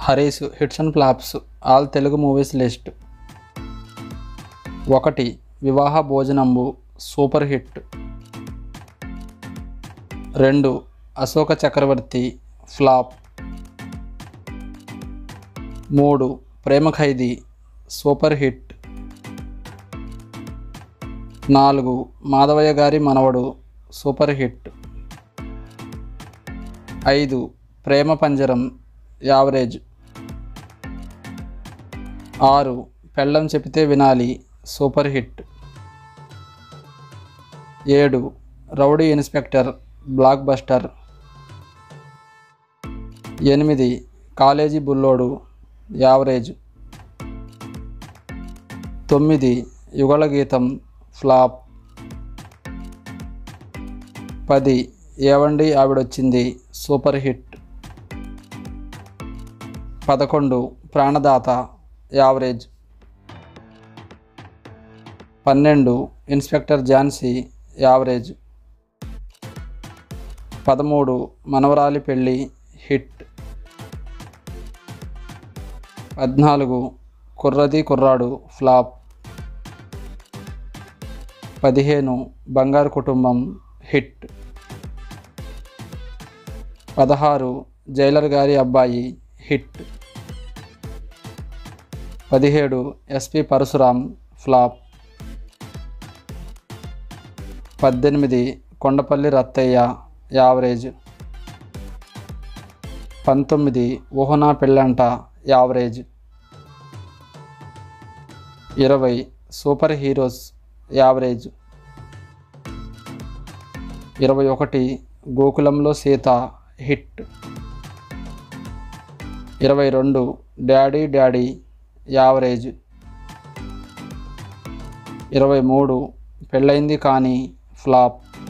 Haris hits and flops all Telugu movies list ఒకటి Vivaha భోజనంబు super hit రెండు అశోక చక్రవర్తి flop మూడు ప్రేమ ఖైదీ సూపర్ హిట్ నాలుగు మాధవయ్య గారి మనవడు సూపర్ హిట్ ఐదు ప్రేమ పంజరం యావరేజ్ ఆరు పెళ్ళం చెబితే వినాలి సూపర్ హిట్ ఏడు రౌడీ ఇన్స్పెక్టర్ బ్లాక్ బస్టర్ ఎనిమిది కాలేజీ బుల్లోడు యావరేజ్ తొమ్మిది యుగళ గీతం ఫ్లాప్ పది ఏవండి ఆవిడొచ్చింది సూపర్ హిట్ పదకొండు ప్రాణదాత యావరేజ్ పన్నెండు ఇన్స్పెక్టర్ ఝాన్సీ యావరేజ్ పదమూడు మనవరాలి పెళ్ళి హిట్ పద్నాలుగు కుర్రది కుర్రాడు ఫ్లాప్ పదిహేను బంగారు కుటుంబం హిట్ పదహారు జైలర్ గారి అబ్బాయి హిట్ పదిహేడు ఎస్పి పరశురాం ఫ్లాప్ పద్దెనిమిది కొండపల్లి రత్తయ్య యావరేజ్ పంతొమ్మిది ఊహనా పెళ్ళంట యావరేజ్ ఇరవై సూపర్ హీరోస్ యావరేజ్ ఇరవై ఒకటి గోకులంలో సీత హిట్ ఇరవై రెండు డాడీ డాడీ యావరేజ్ ఇరవై మూడు పెళ్ళైంది కానీ ఫ్లాప్